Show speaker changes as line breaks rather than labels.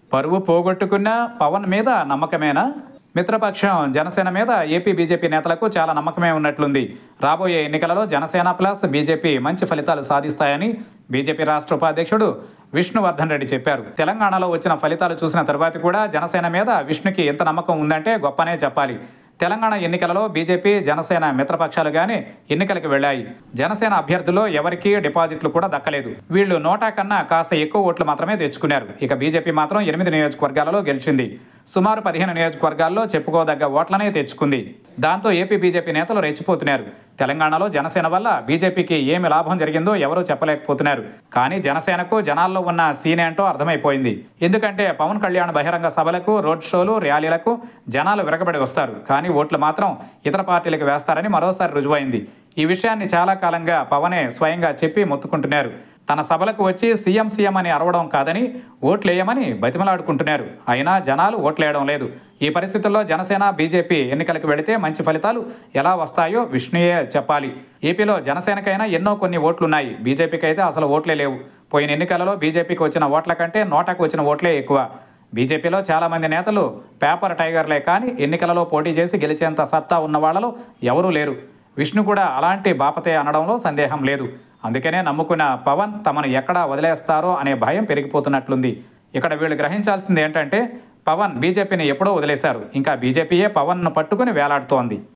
పరువు పోగొట్టుకున్న పవన్ మీద నమ్మకమేనా మిత్రపక్షం జనసేన మీద ఏపీ బీజేపీ నేతలకు చాలా నమ్మకమే ఉన్నట్లుంది రాబోయే ఎన్నికలలో జనసేన ప్లస్ బీజేపీ మంచి ఫలితాలు సాధిస్తాయని బీజేపీ రాష్ట్ర ఉపాధ్యక్షుడు విష్ణువర్ధన్ రెడ్డి చెప్పారు తెలంగాణలో వచ్చిన ఫలితాలు చూసిన తర్వాత కూడా జనసేన మీద విష్ణుకి ఎంత నమ్మకం ఉందంటే గొప్పనే చెప్పాలి తెలంగాణ ఎన్నికలలో బీజేపీ జనసేన మిత్రపక్షాలు గాని ఎన్నికలకు వెళ్ళాయి జనసేన అభ్యర్థుల్లో ఎవరికీ డిపాజిట్లు కూడా దక్కలేదు వీళ్ళు నోటా కన్నా కాస్త ఎక్కువ ఓట్లు మాత్రమే తెచ్చుకున్నారు ఇక బీజేపీ మాత్రం ఎనిమిది నియోజకవర్గాలలో గెలిచింది సుమారు పదిహేను నియోజకవర్గాల్లో చెప్పుకోదగ్గ ఓట్లనే తెచ్చుకుంది దాంతో ఏపీ బీజేపీ నేతలు రెచ్చిపోతున్నారు తెలంగాణలో జనసేన వల్ల బీజేపీకి ఏమి లాభం జరిగిందో ఎవరూ చెప్పలేకపోతున్నారు కానీ జనసేనకు జనాల్లో ఉన్న సీన్ ఏంటో అర్థమైపోయింది ఎందుకంటే పవన్ కళ్యాణ్ బహిరంగ సభలకు రోడ్ షోలు ర్యాలీలకు జనాలు విరగబడి వస్తారు కానీ ఓట్లు మాత్రం ఇతర పార్టీలకు వేస్తారని మరోసారి రుజువైంది ఈ విషయాన్ని చాలా కాలంగా పవనే స్వయంగా చెప్పి మొత్తుకుంటున్నారు తన సభలకు వచ్చి సీఎం సీఎం అని అరవడం కాదని ఓట్లేయమని బతిమలాడుకుంటున్నారు అయినా జనాలు ఓట్లేయడం లేదు ఈ పరిస్థితుల్లో జనసేన బీజేపీ ఎన్నికలకు వెళితే మంచి ఫలితాలు ఎలా వస్తాయో విష్ణుయే చెప్పాలి ఏపీలో జనసేనకైనా ఎన్నో కొన్ని ఓట్లున్నాయి బీజేపీకి అయితే అసలు ఓట్లే లేవు పోయిన ఎన్నికలలో బీజేపీకి వచ్చిన ఓట్ల కంటే నోటాకు వచ్చిన ఓట్లే ఎక్కువ బీజేపీలో చాలామంది నేతలు పేపర్ టైగర్లే కానీ ఎన్నికలలో పోటీ చేసి గెలిచేంత సత్తా ఉన్న వాళ్ళలో ఎవరూ లేరు విష్ణు కూడా అలాంటి బాపతే అనడంలో సందేహం లేదు అందుకనే నమ్ముకున్న పవన్ తమను ఎక్కడ వదిలేస్తారో అనే భయం పెరిగిపోతున్నట్లుంది ఇక్కడ వీళ్ళు గ్రహించాల్సింది ఏంటంటే పవన్ బీజేపీని ఎప్పుడో వదిలేశారు ఇంకా బీజేపీయే పవన్ను పట్టుకుని వేలాడుతోంది